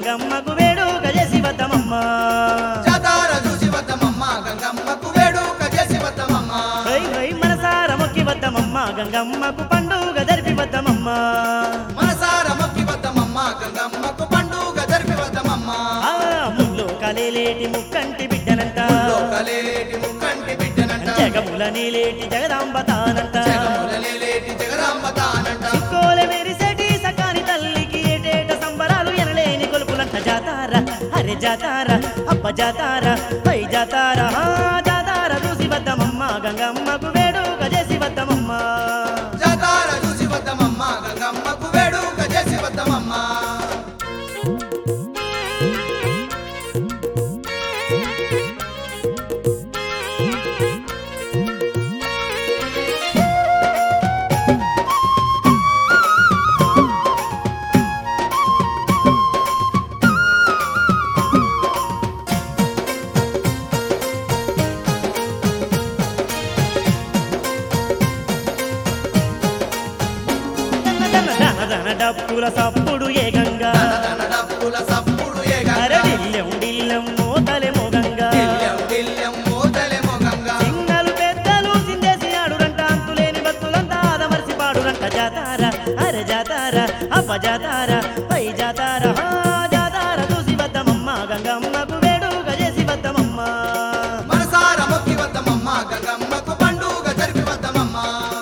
గంగమ్మకు వేడుక చేసి వద్దమమ్మ జాతార చూసి వద్దమమ్మ గంగమ్మకు వేడుక చేసి వద్దమమ్మ హై హై మనసార మొక్కి వద్దమమ్మ గంగమ్మకు పండుగ జరిపి వద్దమమ్మ మనసార మొక్కి వద్దమమ్మ గంగమ్మకు పండుగ జరిపి వద్దమమ్మ ఆ ముల్లో కలేలేటి ముక్కంటి బిడ్డనంట లోకలేటి ముక్కంటి బిడ్డనంట జగముల నీలేటి జగదాంబ తానంట జగములలేటి జగదాంబ తానంట చిక్కోలె మెరిసేటి సకాని తల్లికి ఏటేట సంబరాలు ఎనలేని కొలుపులంట జాతార అరే జాతార అబ్బ జాతార పై జాతార హా జాతార చూసి వద్దమమ్మ గంగమ్మకు వేడుక చేసి వద్దమమ్మ జాతార చూసి వద్దమమ్మ గంగమ్మకు వేడుక చేసి వద్దమమ్మ దన దన దన దన డప్పుల సప్పుడు ఏ గంగా తన డప్పుల సప్పుడు ఏ గంగ అరే డిల్లెం డిల్లెం మోతలే మోగంగా దిల్యం దిల్యం మోతలెమో గంగ చిన్నలు పెద్దలు చిందేసి ఆడురంట అంతులేని భక్తులంతా ఆదమర్చి పాడురంట జాతార అరే జాతార అబ్బ జాతార పై జాతార హా జాతార చూసి వద్దమమ్మ గంగమ్మకు వేడుక చేసి వద్దమమ్మ మనసార మొక్కి వద్దమమ్మ గంగమ్మకు పండుగ జరిపి వద్దమమ్మ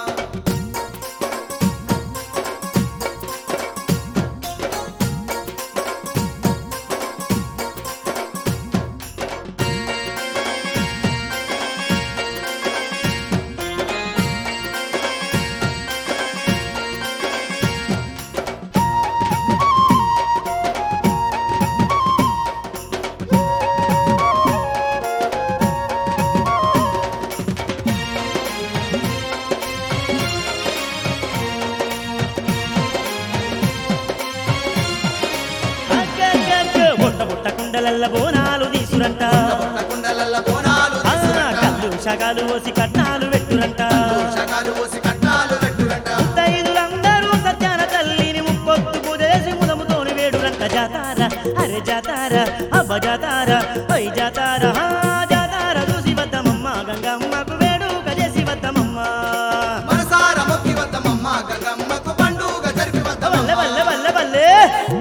అగ్గగ్గగ్గ బుట్ట బుట్ట కుండలల్ల బోనాలు తీసురంట పుట్ట కుండలల్ల బోనాలు ఆ, తీసుకురంట. కళ్ళు షగాలు పోసి కట్నాలు పెట్టురంట దోషకాలు పోసి కట్నాలు పెట్టురంట ముత్తైదులందరూ సత్యాన తల్లిని ముప్పొత్తు పూజేసి ముదముతోని వేడురంట జాతార అరే జాతార అబ్బ జాతార పై జాతార హా జాతార చూసి వద్దమమ్మ గంగమ్మకు వేడుక చేసి వద్దమమ్మ మనసార మొక్కి వద్దమమ్మ గంగమ్మకు పండుగ జరిపి వల్ల వద్దమమ్మ వల్ల వల్ల వల్లే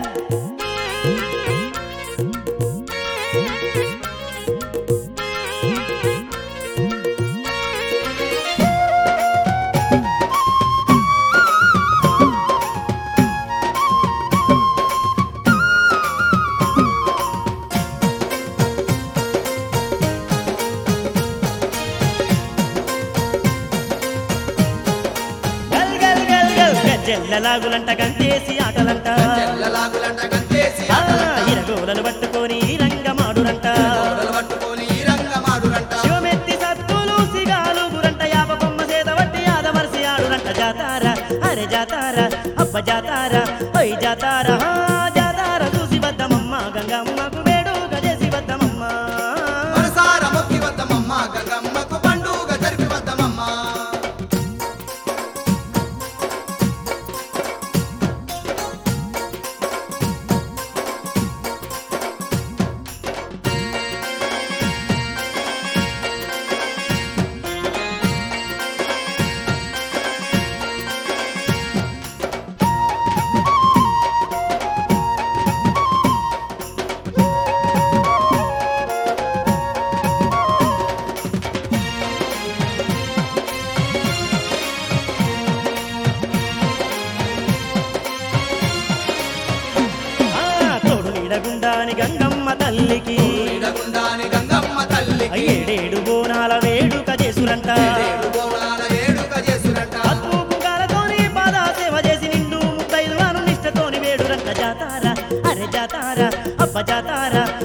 గల్ గల్ గల్ గల్ గజ్జెల్లలాగులంట గంతేసి ఆటలంట చెల్లలాగులంట గంతేసి ఆ, ఆటలంట. ఇరగోలలు పట్టుకొని రంగమాడురంట గోడలు పట్టుకొని ఈ రంగమాడురంట శివమెత్తి సత్తులు సిగాలు గురంట యాప బొమ్మ చేత వట్టి ఆదమర్సి ఆడురంట జాతార అరే జాతార అబ్బ జాతార ఓయ్ జాతార హా జాతార చూసి వద్దమమ్మ గంగమ్మకు వేడుక చేసి వద్దమమ్మ మనసార మొక్కి వద్దమమ్మ గంగమ్మకు పండుగ జరిపి వద్దమమ్మ ఆ, తోడు నీడగుండాని గంగమ్మ తల్లికి నీడగుండాని గంగమ్మ తల్లికి ఏడేడు బోనాల వేడుక చేసురంట ఏడు బోనాల ఏడుక చేసురంట పసుపు కుంకాలతోని పాదా సేవ చేసి నిండు ముత్తైదులను నిష్టతోని వేడురంట జాతార అరే జాతార అబ్బ జాతార